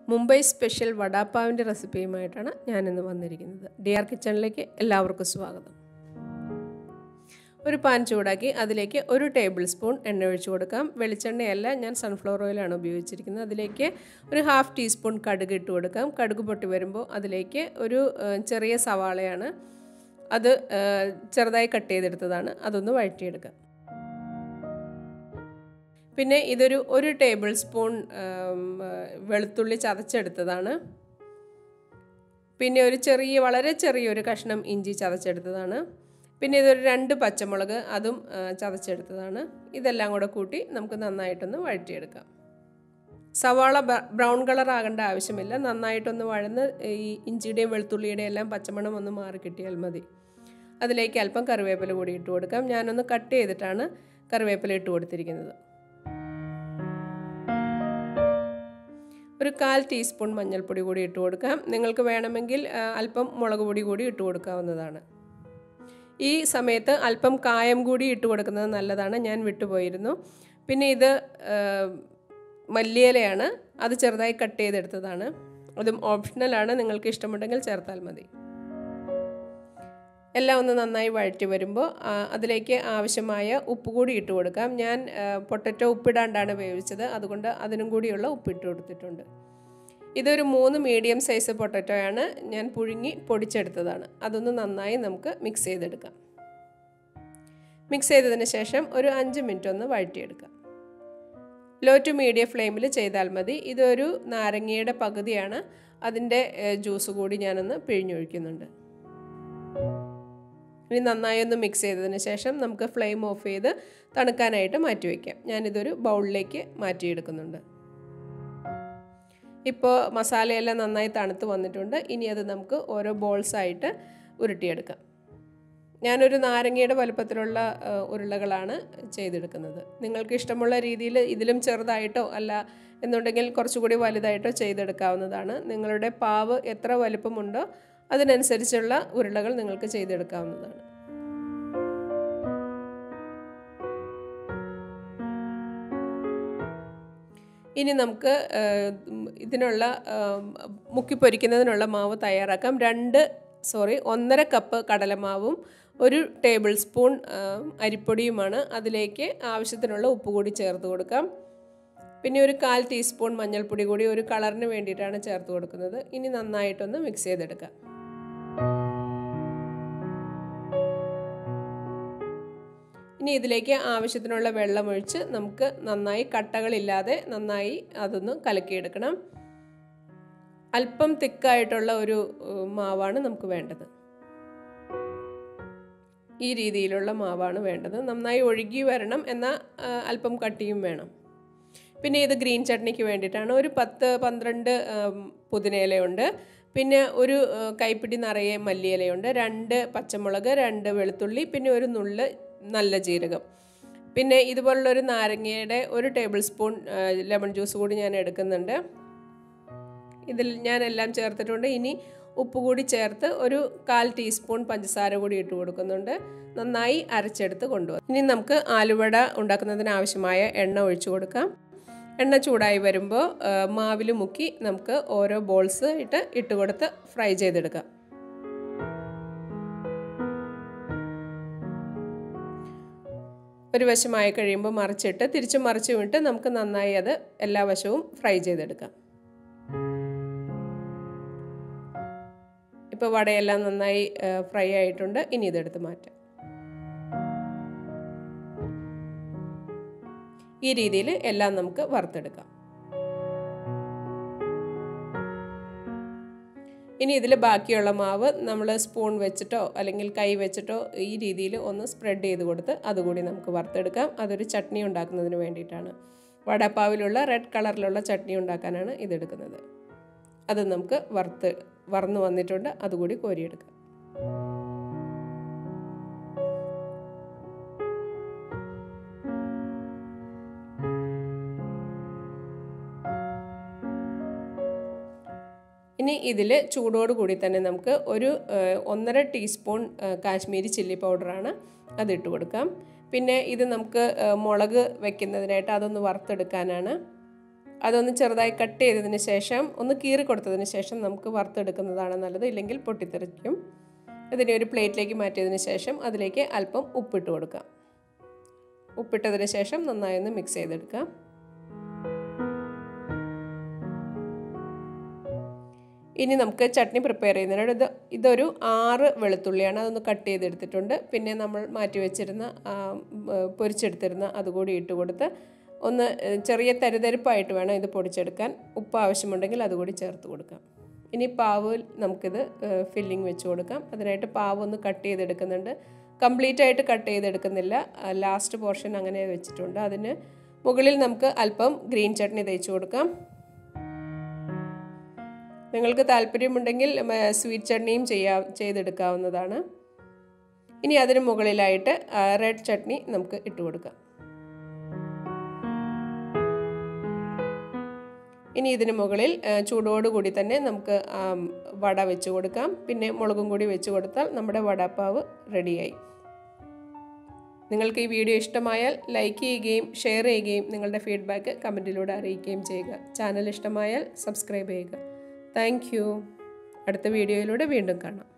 Mumbai special വടാപ്പാവിൻ്റെ റെസിപ്പിയുമായിട്ടാണ് ഞാനിന്ന് വന്നിരിക്കുന്നത് D R കിച്ചണിലേക്ക് എല്ലാവർക്കും സ്വാഗതം ഒരു പാൻ ചൂടാക്കി അതിലേക്ക് ഒരു ടേബിൾ സ്പൂൺ എണ്ണ ഒഴിച്ചു കൊടുക്കാം വെളിച്ചെണ്ണയല്ല ഞാൻ സൺഫ്ലവർ ഓയിലാണ് ഉപയോഗിച്ചിരിക്കുന്നത് അതിലേക്ക് ഒരു ഹാഫ് ടീസ്പൂൺ കടുക് ഇട്ട് കൊടുക്കാം കടുക് പൊട്ടി വരുമ്പോൾ അതിലേക്ക് ഒരു ഏഹ്, ചെറിയ സവാളയാണ് അത് ഏഹ്, ചെറുതായി കട്ട് ചെയ്തെടുത്തതാണ് അതൊന്ന് വഴറ്റിയെടുക്കാം പിന്നെ ഇതൊരു ഒരു ടേബിൾ സ്പൂൺ ഉം, വെളുത്തുള്ളി ചതച്ചെടുത്തതാണ് പിന്നെ ഒരു ചെറിയ വളരെ ചെറിയൊരു കഷ്ണം ഇഞ്ചി ചതച്ചെടുത്തതാണ് പിന്നെ ഇതൊരു രണ്ട് പച്ചമുളക് അതും ആ, ചതച്ചെടുത്തതാണ് ഇതെല്ലാം കൂടെ കൂട്ടി നമുക്ക് നന്നായിട്ടൊന്ന് വഴറ്റിയെടുക്കാം സവാള ബ്രൗൺ കളർ ആകേണ്ട ആവശ്യമില്ല നന്നായിട്ടൊന്ന് വഴന്ന് ഈ ഇഞ്ചിയുടെയും വെളുത്തുള്ളിയുടെയും എല്ലാം പച്ചമണം ഒന്ന് മാറി കിട്ടിയാൽ മതി അതിലേക്ക് അല്പം കറിവേപ്പില കൂടി ഇട്ട് കൊടുക്കാം ഞാനൊന്ന് കട്ട് ചെയ്തിട്ടാണ് കറിവേപ്പില ഇട്ട് കൊടുത്തിരിക്കുന്നത് ഒരു കാൽ ടീസ്പൂൺ മഞ്ഞൾപ്പൊടി കൂടി ഇട്ട് കൊടുക്കാം നിങ്ങൾക്ക് വേണമെങ്കിൽ ആ, അല്പം മുളക് പൊടി കൂടി ഇട്ട് കൊടുക്കാവുന്നതാണ് ഈ സമയത്ത് അല്പം കായം കൂടി ഇട്ട് കൊടുക്കുന്നത് നല്ലതാണ് ഞാൻ വിട്ടുപോയിരുന്നു പിന്നെ ഇത് ആ, മല്ലിയിലയാണ് അത് ചെറുതായി കട്ട് ചെയ്തെടുത്തതാണ് അതും ഓപ്ഷണലാണ് നിങ്ങൾക്ക് ഇഷ്ടമുണ്ടെങ്കിൽ ചേർത്താൽ മതി എല്ലാം ഒന്ന് നന്നായി വഴറ്റി വരുമ്പോൾ ആ, അതിലേക്ക് ആവശ്യമായ ഉപ്പ് കൂടി ഇട്ട് കൊടുക്കാം ഞാൻ പൊട്ടറ്റോ ഉപ്പിടാണ്ടാണ് വേവിച്ചത് അതുകൊണ്ട് അതിനും കൂടിയുള്ള ഉപ്പിട്ട് കൊടുത്തിട്ടുണ്ട് ഇതൊരു മൂന്ന് മീഡിയം സൈസ് പൊട്ടറ്റോയാണ് ഞാൻ പുഴുങ്ങി പൊടിച്ചെടുത്തതാണ് അതൊന്ന് നന്നായി നമുക്ക് മിക്സ് ചെയ്തെടുക്കാം മിക്സ് ചെയ്തതിന് ശേഷം ഒരു അഞ്ച് മിനിറ്റ് ഒന്ന് വഴറ്റിയെടുക്കാം ലോ ടു മീഡിയം ഫ്ലെയിമിൽ ചെയ്താൽ മതി ഇതൊരു നാരങ്ങയുടെ പകുതിയാണ് അതിൻ്റെ ജ്യൂസ് കൂടി ഞാനൊന്ന് പിഴിഞ്ഞൊഴിക്കുന്നുണ്ട് ഇനി നന്നായി ഒന്ന് മിക്സ് ചെയ്തതിന് ശേഷം നമുക്ക് ഫ്ലെയിം ഓഫ് ചെയ്ത് തണുക്കാനായിട്ട് മാറ്റി വയ്ക്കാം ഞാനിതൊരു ബൗളിലേക്ക് മാറ്റിയെടുക്കുന്നുണ്ട് ഇപ്പോൾ മസാലയെല്ലാം നന്നായി തണുത്ത് വന്നിട്ടുണ്ട് ഇനി അത് നമുക്ക് ഓരോ ബോൾസായിട്ട് ഉരുട്ടിയെടുക്കാം ഞാനൊരു നാരങ്ങയുടെ വലുപ്പത്തിലുള്ള ആ, ഉരുളകളാണ് ചെയ്തെടുക്കുന്നത് നിങ്ങൾക്ക് ഇഷ്ടമുള്ള രീതിയിൽ ഇതിലും ചെറുതായിട്ടോ അല്ല എന്നുണ്ടെങ്കിൽ കുറച്ചുകൂടി വലുതായിട്ടോ ചെയ്തെടുക്കാവുന്നതാണ് നിങ്ങളുടെ പാവ് എത്ര വലുപ്പമുണ്ടോ അതിനനുസരിച്ചുള്ള ഉരുളകൾ നിങ്ങൾക്ക് ചെയ്തെടുക്കാവുന്നതാണ് ഇനി നമുക്ക് ആ, ഇതിനുള്ള ആ, മുക്കി പൊരിക്കുന്നതിനുള്ള മാവ് തയ്യാറാക്കാം രണ്ട് സോറി ഒന്നര കപ്പ് കടലമാവും ഒരു ടേബിൾ സ്പൂൺ ആ, അരിപ്പൊടിയുമാണ് അതിലേക്ക് ആവശ്യത്തിനുള്ള ഉപ്പ് കൂടി ചേർത്ത് കൊടുക്കാം പിന്നെ ഒരു കാൽ ടീസ്പൂൺ മഞ്ഞൾപ്പൊടി കൂടി ഒരു കളറിന് വേണ്ടിയിട്ടാണ് ചേർത്ത് കൊടുക്കുന്നത് ഇനി നന്നായിട്ടൊന്ന് മിക്സ് ചെയ്തെടുക്കാം ഇനി ഇതിലേക്ക് ആവശ്യത്തിനുള്ള വെള്ളമൊഴിച്ച് നമുക്ക് നന്നായി കട്ടകളില്ലാതെ നന്നായി അതൊന്ന് കലക്കിയെടുക്കണം അല്പം തിക്കായിട്ടുള്ള ഒരു ഏഹ്, മാവാണ് നമുക്ക് വേണ്ടത് ഈ രീതിയിലുള്ള മാവാണ് വേണ്ടത് നന്നായി ഒഴുകി വരണം എന്നാൽ ആ, അല്പം കട്ടിയും വേണം പിന്നെ ഇത് ഗ്രീൻ ചട്നിക്ക് വേണ്ടിയിട്ടാണ് ഒരു പത്ത് പന്ത്രണ്ട് ആം, പുതിനയിലയുണ്ട് പിന്നെ ഒരു ആ, കൈപ്പിടി നിറയെ മല്ലിയിലയുണ്ട് രണ്ട് പച്ചമുളക് രണ്ട് വെളുത്തുള്ളി പിന്നെ ഒരു നുള്ള് നല്ല ജീരകം പിന്നെ ഇതുപോലുള്ളൊരു നാരങ്ങയുടെ ഒരു ടേബിൾ സ്പൂൺ ആ, ലെമൺ ജ്യൂസ് കൂടി ഞാൻ എടുക്കുന്നുണ്ട് ഇതിൽ ഞാൻ എല്ലാം ചേർത്തിട്ടുണ്ട് ഇനി ഉപ്പ് കൂടി ചേർത്ത് ഒരു കാൽ ടീസ്പൂൺ പഞ്ചസാര കൂടി ഇട്ട് കൊടുക്കുന്നുണ്ട് നന്നായി അരച്ചെടുത്ത് കൊണ്ടുവരും ഇനി നമുക്ക് ആലുവട ഉണ്ടാക്കുന്നതിന് ആവശ്യമായ എണ്ണ ഒഴിച്ചു കൊടുക്കാം എണ്ണ ചൂടായി വരുമ്പോൾ മാവിൽ മുക്കി നമുക്ക് ഓരോ ബോൾസ് ഇട്ട് ഇട്ട് കൊടുത്ത് ഫ്രൈ ചെയ്തെടുക്കാം ഒരു വശമായി കഴിയുമ്പോൾ മറിച്ചിട്ട് തിരിച്ച് മറിച്ച് വിട്ട് നമുക്ക് നന്നായി അത് എല്ലാ വശവും ഫ്രൈ ചെയ്തെടുക്കാം ഇപ്പോൾ വടയെല്ലാം നന്നായി ഫ്രൈ ആയിട്ടുണ്ട് ഇനി ഇതെടുത്ത് മാറ്റാം ഈ രീതിയിൽ എല്ലാം നമുക്ക് വറുത്തെടുക്കാം ഇനി ഇതിൽ ബാക്കിയുള്ള മാവ് നമ്മൾ സ്പൂൺ വെച്ചിട്ടോ അല്ലെങ്കിൽ കൈ വെച്ചിട്ടോ ഈ രീതിയിൽ ഒന്ന് സ്പ്രെഡ് ചെയ്ത് കൊടുത്ത് അതുകൂടി നമുക്ക് വറുത്തെടുക്കാം അതൊരു ചട്നി ഉണ്ടാക്കുന്നതിന് വേണ്ടിയിട്ടാണ് വടപ്പാവിലുള്ള റെഡ് കളറിലുള്ള ചട്നി ഉണ്ടാക്കാനാണ് ഇതെടുക്കുന്നത് അത് നമുക്ക് വറുത്ത് വറന്ന് വന്നിട്ടുണ്ട് അതുകൂടി കോരിയെടുക്കാം ഇനി ഇതിൽ ചൂടോട് കൂടി തന്നെ നമുക്ക് ഒരു ഏഹ്, ഒന്നര ടീസ്പൂൺ ഏഹ്, കാശ്മീരി ചില്ലി പൗഡറാണ് അതിട്ട് കൊടുക്കാം പിന്നെ ഇത് നമുക്ക് ഏഹ്, മുളക് വെക്കുന്നതിനായിട്ട് അതൊന്ന് വറുത്തെടുക്കാനാണ് അതൊന്ന് ചെറുതായി കട്ട് ചെയ്തതിന് ശേഷം ഒന്ന് കീറി കൊടുത്തതിന് ശേഷം നമുക്ക് വറുത്തെടുക്കുന്നതാണ് നല്ലത് ഇല്ലെങ്കിൽ പൊട്ടിത്തെറിക്കും ഇതിനെ ഒരു പ്ലേറ്റിലേക്ക് മാറ്റിയതിന് ശേഷം അതിലേക്ക് അല്പം ഉപ്പിട്ട് കൊടുക്കാം ഉപ്പിട്ടതിന് ശേഷം നന്നായി ഒന്ന് മിക്സ് ചെയ്തെടുക്കാം ഇനി നമുക്ക് ചട്നി പ്രിപ്പയർ ചെയ്യുന്നതിനോട് ഇത് ഇതൊരു ആറ് വെളുത്തുള്ളിയാണ് അതൊന്ന് കട്ട് ചെയ്തെടുത്തിട്ടുണ്ട് പിന്നെ നമ്മൾ മാറ്റി വെച്ചിരുന്ന പൊരിച്ചെടുത്തിരുന്ന അതുകൂടി ഇട്ട് കൊടുത്ത് ഒന്ന് ചെറിയ തരിതരിപ്പായിട്ട് വേണം ഇത് പൊടിച്ചെടുക്കാൻ ഉപ്പ് ആവശ്യമുണ്ടെങ്കിൽ അതുകൂടി ചേർത്ത് കൊടുക്കാം ഇനി പാവ് നമുക്കിത് ഫില്ലിങ് വെച്ച് കൊടുക്കാം അതിനായിട്ട് പാവ് ഒന്ന് കട്ട് ചെയ്തെടുക്കുന്നുണ്ട് കംപ്ലീറ്റ് ആയിട്ട് കട്ട് ചെയ്തെടുക്കുന്നില്ല ലാസ്റ്റ് പോർഷൻ അങ്ങനെ വെച്ചിട്ടുണ്ട് അതിന് മുകളിൽ നമുക്ക് അല്പം ഗ്രീൻ ചട്നി തേച്ച് കൊടുക്കാം നിങ്ങൾക്ക് താല്പര്യമുണ്ടെങ്കിൽ സ്വീറ്റ് ചട്നിയും ചെയ്യാ ചെയ്തെടുക്കാവുന്നതാണ് ഇനി അതിന് മുകളിലായിട്ട് റെഡ് ചട്നി നമുക്ക് ഇട്ട് കൊടുക്കാം ഇനി ഇതിന് മുകളിൽ ചൂടോടുകൂടി തന്നെ നമുക്ക് വട വെച്ച് കൊടുക്കാം പിന്നെ മുളകും കൂടി വെച്ച് കൊടുത്താൽ നമ്മുടെ വടപ്പാവ് റെഡിയായി നിങ്ങൾക്ക് ഈ വീഡിയോ ഇഷ്ടമായാൽ ലൈക്ക് ചെയ്യുകയും ഷെയർ ചെയ്യുകയും നിങ്ങളുടെ ഫീഡ്ബാക്ക് കമൻറ്റിലൂടെ അറിയിക്കുകയും ചെയ്യുക ചാനൽ ഇഷ്ടമായാൽ സബ്സ്ക്രൈബ് ചെയ്യുക താങ്ക് അടുത്ത വീഡിയോയിലൂടെ വീണ്ടും കാണാം